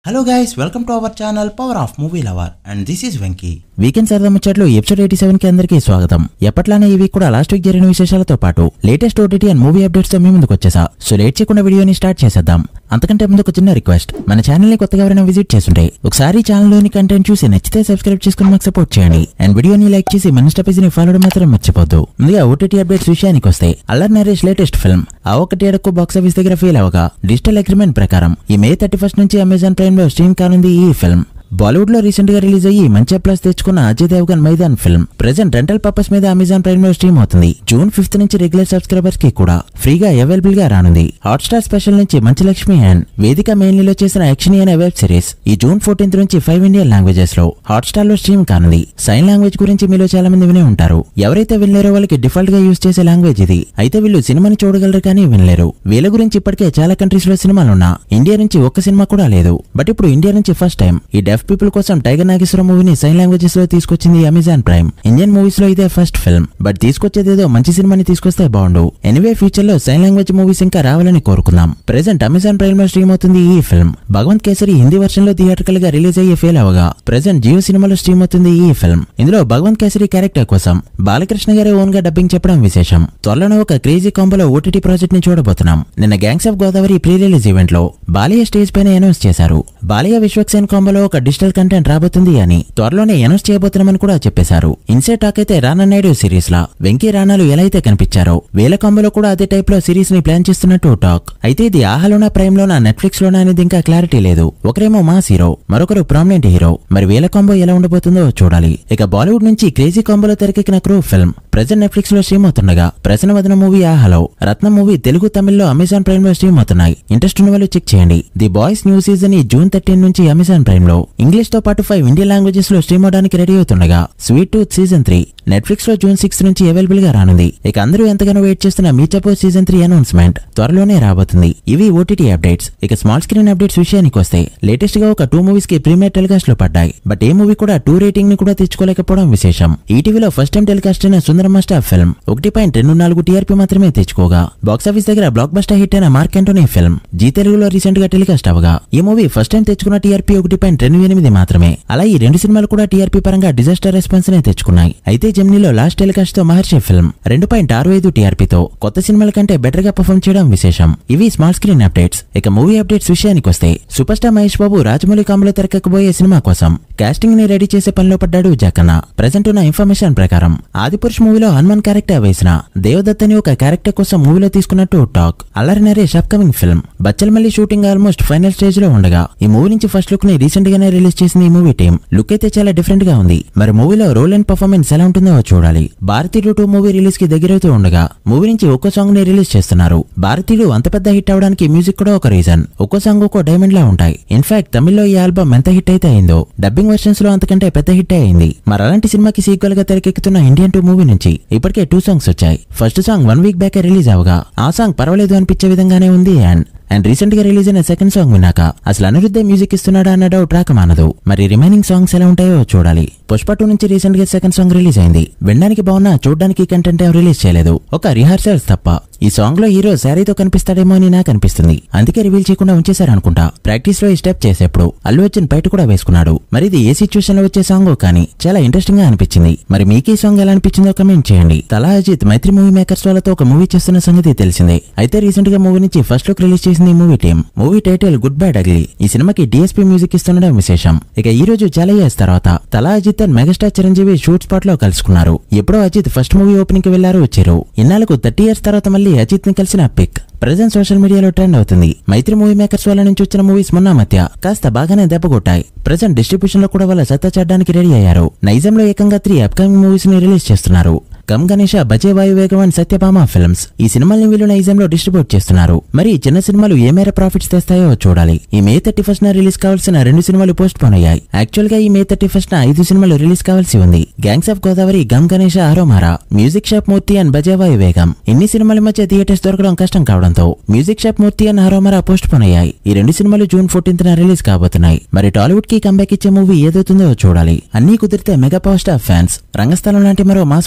hello guys welcome to our channel power of movie lover and this is Venky weekend సరదా ముచ్చట్లు episode eighty seven కి అందరికీ స్వాగతం ఎప్పట్లానే ఈ వీక్ కూడా లాస్ట్ వీక్ జరిగిన విశేషాలతో పాటు latest OTT and movie updates తో మీ ముందుకు వచ్చేసా సో లేట్ చేయకుండా వీడియోని స్టార్ట్ చేసేద్దాం అంతకంటే ముందు ఒక చిన్న రిక్వెస్ట్ మన ఛానల్ ని కొత్తగా ఎవరైనా విజిట్ చేస్తుంటే ఒకసారి ఛానల్ లోని కంటెంట్ చూసి నచ్చితే సబ్స్క్రైబ్ చేసుకుని మాకు సపోర్ట్ చేయండి అండ్ వీడియోని లైక్ చేసి మన ఇన్స్టా పేజ్ ని ఫాలో మాత్రం మర్చిపోద్దు ముందుగా ఓటీటీ అప్డేట్స్ విషయానికి వస్తే అల్లర్ నరేష్ లేటెస్ట్ ఫిల్మ్ ఆ ఒకటి ఏడకు బాక్స్ ఆఫీస్ దగ్గర ఫెయిల్ అవగా డిజిటల్ అగ్రిమెంట్ ప్రకారం ఈ మే థర్టీ ఫస్ట్ నుంచి అమెజాన్ ప్రైమ్ లో స్ట్రీమ్ కానుంది ఈ ఫిల్మ్ బాలీవుడ్ లో రీసెంట్ గా రిలీజ్ అయ్యి మంచి ప్లస్ తెచ్చుకున్న Ajay Devgan Maidaan film present rental purpose మీద అమెజాన్ ప్రైమ్ లో స్ట్రీమ్ అవుతుంది జూన్ ఫిఫ్త్ నుంచి రెగ్యులర్ సబ్స్క్రైబర్స్ కి కూడా ఫ్రీగా అవైలబుల్ గా రానుంది హాట్ స్టార్ స్పెషల్ నుంచి మంచి లక్ష్మి అండ్ వేదిక మెయిన్లీలో చేసిన యాక్షన్ అనే వెబ్ సిరీస్ ఈ జూన్ ఫోర్టీన్త్ నుంచి ఫైవ్ ఇండియన్ లాంగ్వేజెస్ లో హాట్ స్టార్ లో స్ట్రీమ్ కానుంది సైన్ లాంగ్వేజ్ గురించి మీలో చాలా మంది వినే ఉంటారు ఎవరైతే వినలేరో వాళ్ళకి డిఫాల్ట్ గా యూజ్ చేసే లాంగ్వేజ్ ఇది అయితే వీళ్ళు సినిమాని చూడగలరు కానీ వినలేరు వీళ్ళ గురించి ఇప్పటికే చాలా కంట్రీస్ లో సినిమాలున్నా ఇండియా నుంచి ఒక్క సినిమా కూడా లేదు బట్ ఇప్పుడు ఇండియా నుంచి ఫస్ట్ టైం ఈ డెఫ్ పీపుల్ కోసం టైగర్ నాగేశ్వర మూవీని సైన్ లాంగ్వేజెస్ లో తీసుకొచ్చింది అమెజాన్ ప్రైమ్ ఇండియన్ మూవీస్ లో ఇదే ఫస్ట్ ఫిల్మ్ బట్ తీసుకొచ్చేదేదో మంచి సినిమాని తీసుకొస్తే బాగుండు ఎనివే ఫ్యూచర్ లో సైన్ లాంగ్వేజ్ మూవీస్ ఇంకా రావాలని కోరుకుందాం ప్రెసెంట్ అమెజాన్ ప్రైమ్ లో స్ట్రీమ్ అవుతుంది ఈ ఫిల్మ్ భగవంత్ కేసరి హిందీ వర్షన్ లో థియేటర్కల్ గా రిలీజ్ అయ్యే ఫెయిల్ అవగా ప్రెసెంట్ జియో సినిమాలో స్ట్రీమ్ అవుతుంది ఈ ఫిల్మ్ ఇందులో భగవంత్ కేసరి క్యారెక్టర్ కోసం బాలకృష్ణ గారే ఓన్ గా డబ్బింగ్ చెప్పడం విశేషం త్వరలోనే ఒక క్రేజీ కాంబోలో ఓటీటీ ప్రాజెక్ట్ ని చూడబోతున్నాం నిన్న gangs of Godavari pre release event లో బాలయ్య స్టేజ్ పైన అనౌన్స్ చేశారు బాలయ్య విశ్వక్సేన్ కాంబోలో ఒక డిజిటల్ కంటెంట్ రాబోతుంది అని త్వరలోనే అనౌన్స్ చేయబోతున్నామని కూడా చెప్పేశారు ఇన్సే టాక్ అయితే రానన్నాడు సిరీస్ లా వెంకీ రానాలు ఎలా అయితే కనిపించారో వేల కాంబోలో కూడా అదే టైప్ లో సిరీస్ ని ప్లాన్ చేస్తున్నట్టు టాక్ అయితే ఇది ఆహాలోనా ప్రైమ్ లోనా నెట్ఫ్లిక్స్ లోనా అనేది ఇంకా క్లారిటీ లేదు ఒకరేమో మాస్ హీరో మరొకరు ప్రామినెంట్ హీరో మరి వేల కాంబో ఎలా ఉండబోతుందో చూడాలి ఇక బాలీవుడ్ నుంచి క్రేజీ కాంబోలో తెరకెక్కిన క్రూ ఫిల్మ్ ప్రజెంట్ నెట్ఫ్లిక్స్ లో స్ట్రీమ్ అవుతుండగా ప్రసన్న వదన మూవీ ఆహలో రత్న మూవీ తెలుగు తమిళ్లో అమెజాన్ ప్రైమ్ లో స్ట్రీమ్ అవుతున్నాయి ఇంట్రెస్ట్ ఉన్న వాళ్ళు చెక్ చేయండి ది బాయ్స్ న్యూ సీజన్ ఈ జూన్ థర్టీన్ నుంచి అమెజాన్ ప్రైమ్ లో ఇంగ్లీష్ తో పాటు ఫైవ్ ఇండియన్ లాంగ్వేజెస్ లో స్ట్రీమ్ అవడానికి రెడీ అవుతుండగా sweet tooth season three Netflix లో జూన్ సిక్స్ నుంచి అవైలబుల్ గా రానుంది ఇక అందరూ ఎంతగానో వెయిట్ చేస్తున్న మీ చపో సీజన్ త్రీ అనౌన్స్మెంట్ త్వరలోనే రాబోతుంది ఇవి ఓటీటీ అప్డేట్స్ ఇక స్మాల్ స్క్రీన్ అప్డేట్స్ విషయానికి వస్తే లేటెస్ట్ గా ఒక టూ మూవీస్ కి ప్రీమియర్ టెలికాస్ట్ లో పడ్డాయి బట్ ఏ మూవీ కూడా టూ రేటింగ్ ని కూడా తెచ్చుకోలేకపోవడం విశేషం ఈటీవీలో ఫస్ట్ టైం టెలికాస్ట్ అయిన సుందర మాస్టర్ ఫిల్మ్ ఒకటి పాయింట్ రెండు నాలుగు టీఆర్పీ మాత్రమే తెచ్చుకోగా బాక్స్ ఆఫీస్ దగ్గర బ్లాక్ బస్టర్ హిట్ అయిన మార్క్ అంటోనీ ఫిల్మ్ జీ తెలుగులో రీసెంట్ గా టెలికాస్ట్ అవగా ఈ మూవీ ఫస్ట్ టైం తెచ్చుకున్న టీఆర్పీ ఒకటి పాయింట్ రెండు ఎనిమిది మాత్రమే అలా ఈ రెండు సినిమాలు కూడా టీఆర్పీ పరంగా డిజాస్టర్ రెస్పాన్స్ నే తెచ్చుకున్నాయి అయితే జెమినీలో లాస్ట్ టెలికాస్ట్ తో మహర్షి ఫిల్మ్ రెండు పాయింట్ ఆరు ఐదు టీఆర్పీతో కొత్త సినిమాల కంటే బెటర్ గా పర్ఫామ్ చేయడం విశేషం ఇవి స్మాల్ స్క్రీన్ అప్డేట్స్ ఇక మూవీ అప్డేట్స్ విషయానికి వస్తే సూపర్ స్టార్ మహేష్ బాబు రాజమౌళి కాంబలో తెరకెక్కబోయే సినిమా కోసం కాస్టింగ్ ని రెడీ చేసే పనిలో పడ్డాడు జక్కన్న ప్రెసెంట్ ఉన్న ఇన్ఫర్మేషన్ ప్రకారం ఆదిపురుష్ మూవీలో హనుమాన్ క్యారెక్టర్ వేసిన దేవదత్ అని ఒక క్యారెక్టర్ కోసం మూవీలో తీసుకున్నట్టు talk Allari Naresh upcoming film Bachhalamalli shooting almost final stage లో ఉండగా ఈ మూవీ నుంచి ఫస్ట్ లుక్ ని రీసెంట్ గానే రిలీజ్ చేసింది ఈ మూవీ టీం లుక్ అయితే చాలా డిఫరెంట్ గా ఉంది మరి మూవీలో రోల్ అండ్ పర్ఫార్మెన్స్ ఎలా ఉంటుందో చూడాలి భారతీయుడు టూ మూవీ రిలీజ్ కి దగ్గరవుతూ ఉండగా మూవీ నుంచి ఒక్కో సాంగ్ ని రిలీజ్ చేస్తున్నారు భారతీయుడు అంత పెద్ద హిట్ అవడానికి మ్యూజిక్ కూడా ఒక రీజన్ ఒక్కో సాంగ్ ఒక్కో డైమండ్ లా ఉంటాయి ఇన్ఫాక్ట్ తమిళ్లో ఈ ఆల్బమ్ ఎంత హిట్ అయితే అయిందో డబ్బింగ్ వర్షన్స్ లో అంతకంటే పెద్ద హిట్ అయింది మరి అలాంటి సినిమాకి సీక్వెల్ గా తెరకెక్కుతున్న ఇండియన్ టూ మూవీ నుంచి ఇప్పటికే టూ సాంగ్స్ వచ్చాయి first song one week back release అవగా ఆ సాంగ్ పర్వాలేదు అనిపించే విధంగానే ఉంది అండ్ అండ్ రీసెంట్ గా రిలీజ్ అయిన సెకండ్ సాంగ్ విన్నాక అసలు అనిరుద్ధే మ్యూజిక్ ఇస్తున్నాడా అన్న డౌట్ రాక మానదు మరి రిమైనింగ్ సాంగ్స్ ఎలా ఉంటాయో చూడాలి పుష్ప టూ నుంచి రీసెంట్ గా సెకండ్ సాంగ్ రిలీజ్ అయింది వినడానికి బాగున్నా చూడడానికి కంటెంట్ ఏం రిలీజ్ చేయలేదు ఒక రిహార్సల్స్ తప్ప ఈ సాంగ్ లో హీరో శారీతో కనిపిస్తాడేమో అని నాకు అనిపిస్తుంది అందుకే రివీల్ చేయకుండా ఉంచేశారు అనుకుంటా ప్రాక్టీస్ లో ఈ స్టెప్ చేసేప్పుడు అల్లు అర్జున్ బయట కూడా వేసుకున్నాడు మరి ఇది ఏ సిచ్యువేషన్ లో వచ్చే సాంగ్ కానీ చాలా ఇంట్రెస్టింగ్ గా అనిపించింది మరి మీకు ఈ సాంగ్ ఎలా అనిపించిందో కమెంట్ చేయండి తలా అజిత్ మైత్రి మూవీ మేకర్స్ వాళ్ళతో ఒక మూవీ చేస్తున్న సంగతి తెలిసిందే అయితే రీసెంట్ గా మూవీ నుంచి ఫస్ట్ లుక్ రిలీజ్ చేసింది ఈ movie team movie title good bad ugly ఈ సినిమాకి డిఎస్పీ మ్యూజిక్ ఇస్తుండడం విశేషం ఇక ఈ రోజు చాలా ఇయర్స్ తర్వాత Thala Ajith and megastar Chiranjeevi shoot spot లో కలుసుకున్నారు ఎప్పుడో అజిత్ ఫస్ట్ మూవీ ఓపెనింగ్ కి వెళ్లారు వచ్చారు ఇన్నాళ్లకు థర్టీ ఇయర్స్ తర్వాత మళ్ళీ అజిత్ ని కలిసిన పిక్ ప్రజెంట్ సోషల్ మీడియాలో ట్రెండ్ అవుతుంది మైత్రి మూవీ మేకర్స్ వాళ్ళ నుంచి వచ్చిన మూవీస్ మొన్న మధ్య కాస్త బాగానే దెబ్బకొట్టాయి ప్రజెంట్ డిస్ట్రిబ్యూషన్ లో కూడా వాళ్ళ సత్తా చేయడానికి రెడీ అయ్యారు నైజంలో ఏకంగా త్రీ అప్కమింగ్ మూవీస్ ని రిలీజ్ చేస్తున్నారు కమ్ గణేష బజే వాయు వేగం అండ్ సత్యభామ ఫిల్మ్స్ ఈ సినిమాల్ని వీళ్ళు నైజంలో డిస్ట్రిబ్యూట్ చేస్తున్నారు మరి ఈ చిన్న సినిమాలు ఏ మేర ప్రాఫిట్స్ తెస్తాయో చూడాలి ఈ మే థర్టీ ఫస్ట్ న రిలీజ్ కావాల్సిన రెండు సినిమాలు పోస్ట్ పోన్ అయ్యాయి యాక్చువల్ గా ఈ మే థర్టీ ఫస్ట్ న ఐదు సినిమాలు రిలీజ్ కావాల్సి ఉంది గ్యాంగ్స్ ఆఫ్ గోదావరి గమ్ గణేష ఆరోమారా music shop Murthy and Bhaje Vaayu Vegam ఇన్ని సినిమాల మధ్య థియేటర్స్ దొరకడం కష్టం కావడంతో మ్యూజిక్ షాప్ మూర్తి అండ్ ఆరోమారా పోస్ట్ పోన్ అయ్యాయి ఈ రెండు సినిమాలు జూన్ ఫోర్టీన్త్ న రిలీజ్ కాబోతున్నాయి మరి టాలీవుడ్ కి కంబ్యాక్ ఇచ్చే మూవీ ఏదవుతుందో చూడాలి అన్ని కుదిరితే mega power star fans Rangasthalam లాంటి మరో మాస్ బొమ్మ చూస్తారు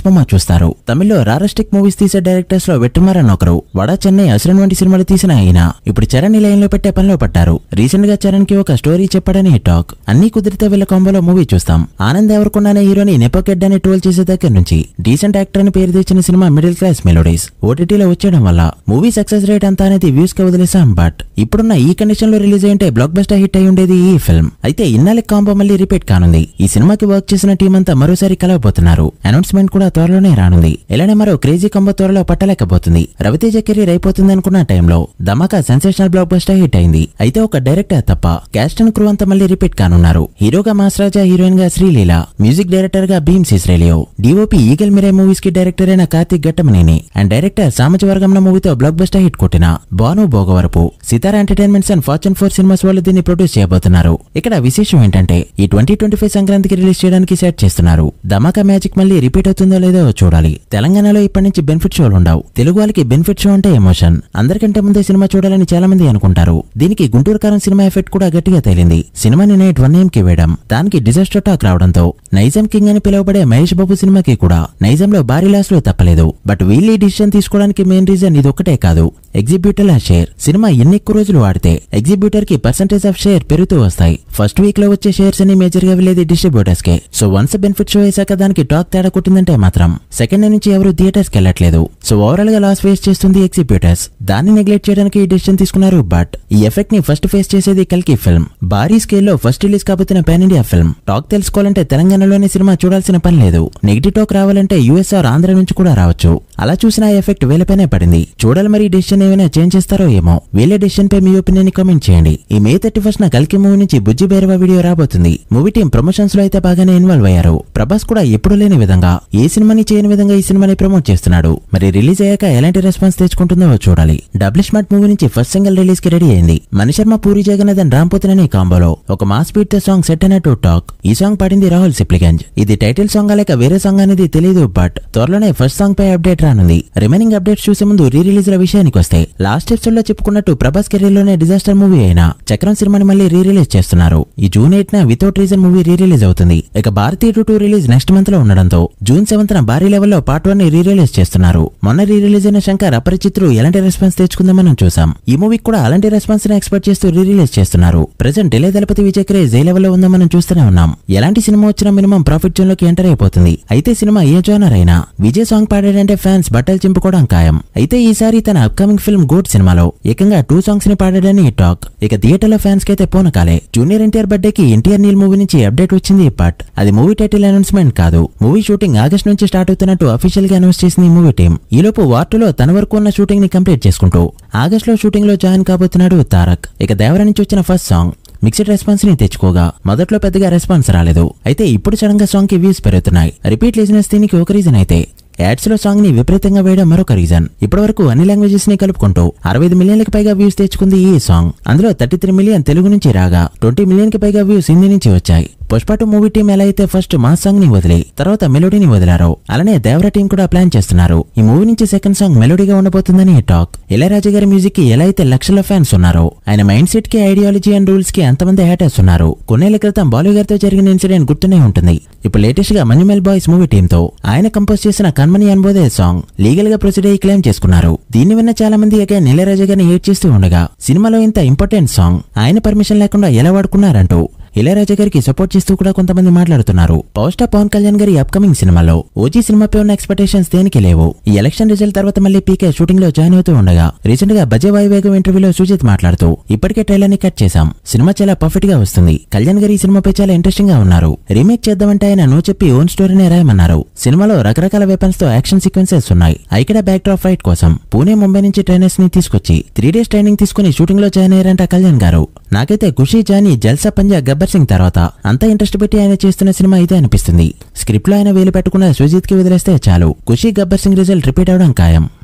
వస్తారు తమిళ్లో రారస్టిక్ మూవీస్ తీసే డైరెక్టర్స్ లో వెట్టుమారన్ ఒకరు వడ చెన్నై అసురన్ వంటి సినిమాలు తీసిన ఆయన ఇప్పుడు చరణ్ ని లైన్ లో పెట్టే పనిలో పడ్డారు రీసెంట్ గా చరణ్ కి ఒక స్టోరీ చెప్పాడని టాక్ అన్ని కుదిరితే వీళ్ళ కాంబోలో మూవీ చూస్తాం ఆనంద్ ఎవరకొండ అనే హీరోని నెపోకెడ్ అని ట్రోల్ చేసే దగ్గర నుంచి డీసెంట్ యాక్టర్ అని పేరు తెచ్చిన సినిమా మిడిల్ క్లాస్ మెలోడీస్ ఓటీటీలో వచ్చేయడం వల్ల మూవీ సక్సెస్ రేట్ అంతా అనేది వ్యూస్ కి వదిలేసాం బట్ ఇప్పుడున్న ఈ కండిషన్ లో రిలీజ్ అయ్యింటే బ్లాక్ బస్టర్ హిట్ అయి ఉండేది ఈ ఫిల్మ్ అయితే ఇన్నాళ్ళకి కాంబో మళ్ళీ రిపీట్ కానుంది ఈ సినిమాకి వర్క్ చేసిన టీం అంతా మరోసారి కలవబోతున్నారు అనౌన్స్మెంట్ కూడా త్వరలోనే రానుంది ఇలానే మరో క్రేజీ కాంబో త్వరలో పట్టలేకపోతుంది రవితేజ కెరీర్ అయిపోతుంది అనుకున్న టైంలో Dhamaka sensational blockbuster hit అయింది అయితే ఒక డైరెక్టర్ తప్ప క్యాస్ట్ అండ్ క్రూ అంతా మళ్ళీ రిపీట్ కానున్నారు హీరోగా మాస్ రాజా హీరోయిన్ గా శ్రీలీల మ్యూజిక్ డైరెక్టర్ గా Bheem Ceciroleo DOP Eagle Mirai movies కి డైరెక్టర్ అయిన Karthik Ghattamaneni and director Samajavaragamana మూవీతో బ్లాక్ బస్టర్ హిట్ కొట్టిన Bhanu Bhogavarapu Sithara entertainments and fortune four cinemas వాళ్ళు దీన్ని ప్రొడ్యూస్ చేయబోతున్నారు ఇక్కడ విశేషం ఏంటంటే ఈ ట్వంటీ ట్వంటీ ఫైవ్ సంక్రాంతికి రిలీజ్ చేయడానికి సెట్ చేస్తున్నారు ధమాకా మ్యాజిక్ మళ్ళీ రిపీట్ అవుతుందో లేదో చూడాలి తెలంగాణలో ఇప్పటి నుంచి బెనిఫిట్ షోలు ఉండవు తెలుగు వాళ్ళకి బెనిఫిట్ షో అంటే ఎమోషన్ అందరికంటే ముందే సినిమా చూడాలని చాలా మంది అనుకుంటారు దీనికి గుంటూరు కారం సినిమా ఎఫెక్ట్ కూడా గట్టిగా తేలింది సినిమాని నైట్ వన్ ఏం కి వేయడం దానికి డిజాస్టర్ టాక్ రావడంతో నైజాం కింగ్ అని పిలువబడే మహేష్ బాబు సినిమాకి కూడా నైజాంలో భారీ లాస్ లో తప్పలేదు బట్ వీళ్ళు ఈ డిసిషన్ తీసుకోవడానికి మెయిన్ రీజన్ ఇది ఒక్కటే కాదు ఎగ్జిబ్యూటర్ల షేర్ సినిమా ఎన్ని ఎక్కువ రోజులు వాడితే ఎగ్జిబ్యూటర్ కి పర్సెంటేజ్ ఆఫ్ షేర్ పెరుగుతూ వస్తాయి ఫస్ట్ వీక్ లో వచ్చే షేర్స్ అని మేజర్ గా వెళ్ళేది డిస్ట్రిబ్యూటర్స్ కే సో వన్స్ బెనిఫిట్ షో వేసాక దానికి టాక్ తేడా కొట్టిందంటే మాత్రం సెకండ్ నుంచి ఎవరు థియేటర్స్ కి వెళ్ళట్లేదు సో ఓవరాల్ గా లాస్ ఫేస్ చేస్తుంది ఎగ్జిబ్యూటర్స్ దాన్ని నెగ్లెక్ట్ చేయడానికి ఈ డిసిషన్ తీసుకున్నారు బట్ ఈ ఎఫెక్ట్ ని ఫస్ట్ ఫేస్ చేసేది కల్కి ఫిల్మ్ భారీ స్కేల్లో ఫస్ట్ రిలీజ్ కాబోతున్న పాన్ ఇండియా ఫిల్మ్ టాక్ తెలుసుకోవాలంటే తెలంగాణలోని సినిమా చూడాల్సిన పని లేదు నెగిటివ్ టాక్ రావాలంటే యూఎస్ ఆర్ ఆంధ్ర నుంచి కూడా రావచ్చు అలా చూసిన ఆ ఎఫెక్ట్ వీళ్ళపైనే పడింది చూడాలి మరి డిసిషన్ ఏమైనా చేంజ్ చేస్తారో ఏమో వీళ్ళ డిసిషన్ పై మీ ఒపీనియన్ ని కామెంట్ చేయండి ఈ మే థర్టీ ఫస్ట్ నా కల్కి మూవీ నుంచి బుజ్జి బేరవ వీడియో రాబోతుంది మూవీ టీం ప్రమోషన్స్ లో అయితే బాగానే ఇన్వాల్వ్ అయ్యారు ప్రభాస్ కూడా ఎప్పుడు లేని విధంగా ఏ సినిమాని చేయని విధంగా ఈ సినిమాని ప్రమోట్ చేస్తున్నాడు మరి రిలీజ్ అయ్యాక ఎలాంటి రెస్పాన్స్ తెచ్చుకుంటుందో చూడాలి డబుల్ స్మార్ట్ మూవీ నుంచి ఫస్ట్ సింగిల్ రిలీజ్ కి రెడీ అయింది మణిశర్మ పూరి జగన్నాథ్ అండ్ రామ్ పోతన్ అనే కాంబోలో ఒక మాస్ బీట్ తో సాంగ్ సెట్ అయినట్టు టాక్ ఈ సాంగ్ పాడింది రాహుల్ సిప్లిగంజ్ ఇది టైటిల్ సాంగ్ లేక వేరే సాంగ్ అనేది తెలియదు బట్ త్వరలోనే ఫస్ట్ సాంగ్ పై అప్డేట్ రానుంది రిమైనింగ్ అప్డేట్స్ చూసే ముందు రీ రిలీజ్ ల విషయానికి వస్తే లాస్ట్ ఎపిసోడ్ లో చెప్పుకున్నట్టు ప్రభాస్ కెరీర్ లోనే డిజాస్టర్ మూవీ అయిన చక్రం సినిమాని మళ్ళీ రీ రిలీజ్ చేస్తున్నారు ఈ జూన్ ఎయిట్ న without reason movie re release అవుతుంది ఇక Bharatiya two two release next month లో ఉండడంతో జూన్ సెవెంత్ న భారీ లెవెల్లో పార్ట్ వన్ ని రీ రిలీజ్ చేస్తున్నారు మొన్న రీ రిలీజ్ అయిన శంకర్ అపరిచిత్రు ఎలాంటి రెస్పాన్స్ తెచ్చుకుందో మనం చూసాం ఈ మూవీకి కూడా అలాంటి రెస్పాన్స్ ని ఎక్స్పెక్ట్ చేస్తూ రీ రిలీజ్ చేస్తున్నారు ప్రెసెంట్ ఢిల్లీ దళపతి విజయ్ క్రేజ్ ఏ లెవెల్లో ఉందో మనం చూస్తూనే ఉన్నాం ఎలాంటి సినిమా వచ్చినా మినిమం ప్రాఫిట్ జోన్ లోకి ఎంటర్ అయిపోతుంది అయితే సినిమా ఏ జోనర్ అయినా విజయ్ సాంగ్ పాడాడంటే ఫ్యాన్స్ బట్టలు చింపుకోవడం ఖాయం అయితే ఈసారి తన అప్కమింగ్ ఫిల్మ్ గోడ్ సినిమాలో ఏకంగా టూ సాంగ్స్ ని పాడాడని టాక్ ఇక థియేటర్ లో ఫ్యాన్స్ కి అయితే పోనకాలే జూనియర్ ఎన్టీఆర్ బర్త్డే కి ఎన్టీఆర్ నీల్ మూవీ నుంచి అప్డేట్ వచ్చింది బట్ అది మూవీ టైటిల్ అనౌన్స్మెంట్ కాదు మూవీ షూటింగ్ ఆగస్ట్ నుంచి స్టార్ట్ అవుతున్నట్టు అఫీషియల్ గా అనౌన్స్ చేసింది ఈ మూవీ టీం ఈలోపు వార్టులో తన వరకు ఉన్న షూటింగ్ ని కంప్లీట్ చేసుకుంటూ ఆగస్ట్ లో షూటింగ్ లో జాయిన్ కాబోతున్నాడు తారక్ ఇక దేవర నుంచి వచ్చిన ఫస్ట్ సాంగ్ మిక్స్డ్ రెస్పాన్స్ ని తెచ్చుకోగా మొదట్లో పెద్దగా రెస్పాన్స్ రాలేదు అయితే ఇప్పుడు సడన్ గా సాంగ్ కి వ్యూస్ పెరుగుతున్నాయి రిపీట్ లిజినెస్ దీనికి ఒక రీజన్ అయితే యాడ్స్ లో సాంగ్ ని విపరీతంగా వేయడం మరొక రీజన్ ఇప్పటి వరకు అన్ని లాంగ్వేజెస్ ని కలుపుకుంటూ అరవై ఐదు మిలియన్లకు పైగా వ్యూస్ తెచ్చుకుంది ఈ సాంగ్ అందులో థర్టీ త్రీ మిలియన్ తెలుగు నుంచి రాగా ట్వంటీ మిలియన్ కి పైగా వ్యూస్ హిందీ నుంచి వచ్చాయి పుష్ప టూ మూవీ టీం ఎలా అయితే ఫస్ట్ మా సాంగ్ ని వదిలి తర్వాత మెలోడీని వదిలారో అలానే దేవర టీం కూడా ప్లాన్ చేస్తున్నారు ఈ మూవీ నుంచి సెకండ్ సాంగ్ మెలోడీగా ఉండబోతుందని టాక్ ఇళయరాజా గారి మ్యూజిక్ కి ఎలా అయితే లక్షల ఫ్యాన్స్ ఉన్నారో ఆయన మైండ్ సెట్ కి ఐడియాలజీ అండ్ రూల్స్ కి అంతమంది హ్యాటర్స్ ఉన్నారు కొన్నేళ్ల క్రితం బాలు గారితో జరిగిన ఇన్సిడెంట్ గుర్తునే ఉంటుంది ఇప్పుడు లేటెస్ట్ గా మన్యుమెల్ బాయ్స్ మూవీ టీం తో ఆయన కంపోజ్ చేసిన కన్మని అన్బోదే సాంగ్ లీగల్ గా ప్రొసీడ్ అయ్యి క్లెయిమ్ చేసుకున్నారు దీన్ని విన్న చాలా మంది అగైన్ ఇళయరాజా గారిని ఏడ్ చేస్తూ ఉండగా సినిమాలో ఇంత ఇంపార్టెంట్ సాంగ్ ఆయన పర్మిషన్ లేకుండా ఎలా వాడుకున్నారంటూ ఇళయరాజా గారికి సపోర్ట్ చేస్తూ కూడా కొంతమంది మాట్లాడుతున్నారు పవర్ స్టార్ పవన్ కళ్యాణ్ గారి అప్కమింగ్ సినిమాలో ఓజీ సినిమాపై ఉన్న ఎక్స్పెక్టేషన్స్ దేనికి లేవు ఈ ఎలక్షన్ రిజల్ట్ తర్వాత మళ్ళీ పీకే షూటింగ్ లో జాయిన్ అవుతూ ఉండగా రీసెంట్ గా బజే వాయువేగం ఇంటర్వ్యూలో సుజిత్ మాట్లాడుతూ ఇప్పటికే ట్రైలర్ ని కట్ చేశాం సినిమా చాలా పర్ఫెక్ట్ గా వస్తుంది కళ్యాణ్ గారి ఈ సినిమాపై చాలా ఇంట్రెస్టింగ్ గా ఉన్నారు రీమేక్ చేద్దామంటే ఆయన నో చెప్పి ఓన్ స్టోరీనే రాయమన్నారు సినిమాలో రకరకాల వెపన్స్ తో యాక్షన్ సీక్వెన్సెస్ ఉన్నాయి ఐకడ బ్యాక్ డ్రాప్ ఫైట్ కోసం పూణే ముంబై నుంచి ట్రైనర్స్ ని తీసుకొచ్చి త్రీ డేస్ ట్రైనింగ్ తీసుకుని షూటింగ్ లో జాయిన్ అయ్యారంట కళ్యాణ్ గారు నాకైతే ఖుషీ జానీ జల్సా పంజా గబ్బర్ సింగ్ తర్వాత అంత ఇంట్రెస్ట్ పెట్టి ఆయన చేస్తున్న సినిమా ఇదే అనిపిస్తుంది స్క్రిప్ట్ లో ఆయన వేలు పెట్టుకున్న సుజిత్ కి వదిలేస్తే చాలు ఖుషీ గబ్బర్ సింగ్ రిజల్ట్ రిపీట్ అవడం ఖాయం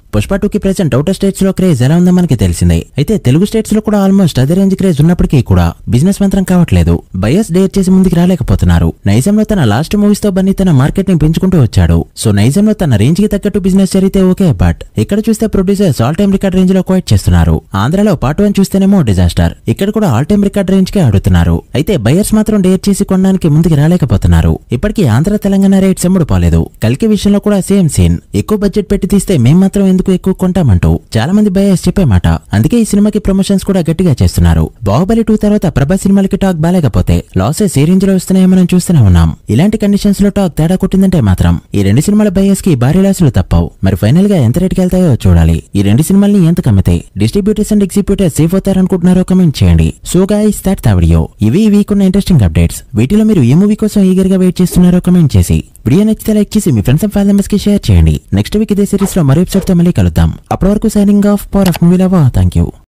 పుష్ప టూ కి ప్రెసెంట్ అవుటర్ స్టేట్స్ లో క్రేజ్ ఎలా ఉందో మనకి తెలిసిందే అయితే తెలుగు స్టేట్స్ లో కూడా ఆల్మోస్ట్ అదే రేంజ్ క్రేజ్ ఉన్నప్పటికీ కూడా బిజినెస్ మాత్రం కావట్లేదు బయస్ డేట్ చేసి ముందుకు రాలేకపోతున్నారు నైజంలో తన లాస్ట్ మూవీస్ తో బన్నీ తన మార్కెట్ ని పెంచుకుంటూ వచ్చాడు సో నైజంలో తన రేంజ్ కి తగ్గట్టు బిజినెస్ జరిగితే ఓకే బట్ ఇక్కడ చూస్తే producers all time record range లో క్వైట్ చేస్తున్నారు ఆంధ్రాలో పార్ట్ వన్ చూస్తేనేమో డిజాస్టర్ ఇక్కడ కూడా ఆల్ టైమ్ రికార్డ్ రేంజ్ కే ఆడుతున్నారు అయితే బయర్స్ మాత్రం డేట్ చేసి కొనడానికి ముందుకు రాలేకపోతున్నారు ఇప్పటికీ ఆంధ్ర తెలంగాణ రేట్స్ ఎమ్ముడు పోలేదు కల్కి విషయంలో కూడా సేమ్ సీన్ ఎక్కువ బడ్జెట్ పెట్టి తీస్తే మేం మాత్రం ఎందుకు ఎక్కువ కొంటామంటూ చాలా మంది బయర్స్ చెప్పే మాట అందుకే ఈ సినిమాకి ప్రమోషన్స్ కూడా గట్టిగా చేస్తున్నారు బాహుబలి టూ తర్వాత ప్రభాస్ సినిమాలకి టాక్ బాలేకపోతే లాసెస్ ఏ రేంజ్ లో వస్తున్నాయో మనం చూస్తూనే ఉన్నాం ఇలాంటి కండిషన్స్ లో టాక్ తేడా కొట్టిందంటే మాత్రం ఈ రెండు సినిమాల బయర్స్ కి భారీ లాసులు తప్పవు మరి ఫైనల్ గా ఎంత రేటుకి వెళ్తాయో చూడాలి ఈ రెండు సినిమాల్ని ఎంత కమ్మితే డిస్ట్రిబ్యూటర్స్ అండ్ ఎగ్జిబ్యూటర్స్ సేఫ్ అవుతారనుకుంటున్నారో కమెంట్ చేయండి so guys that the video ఇవి ఈ వీక్ ఉన్న ఇంట్రెస్టింగ్ అప్డేట్స్ వీటిలో మీరు ఏ మూవీ కోసం ఈగర్ గా వెయిట్ చేస్తున్నారో కమెంట్ చేసి వీడియో నచ్చితే లైక్ చేసి మీ ఫ్రెండ్స్ అండ్ ఫ్యామిలీ మెంబర్స్ కి షేర్ చేయండి నెక్స్ట్ వీక్ ఇదే సిరీస్ లో మరో ఎపిసోడ్ తో మళ్ళీ కలుద్దాం అప్పటి వరకు signing off power of movie lover thank you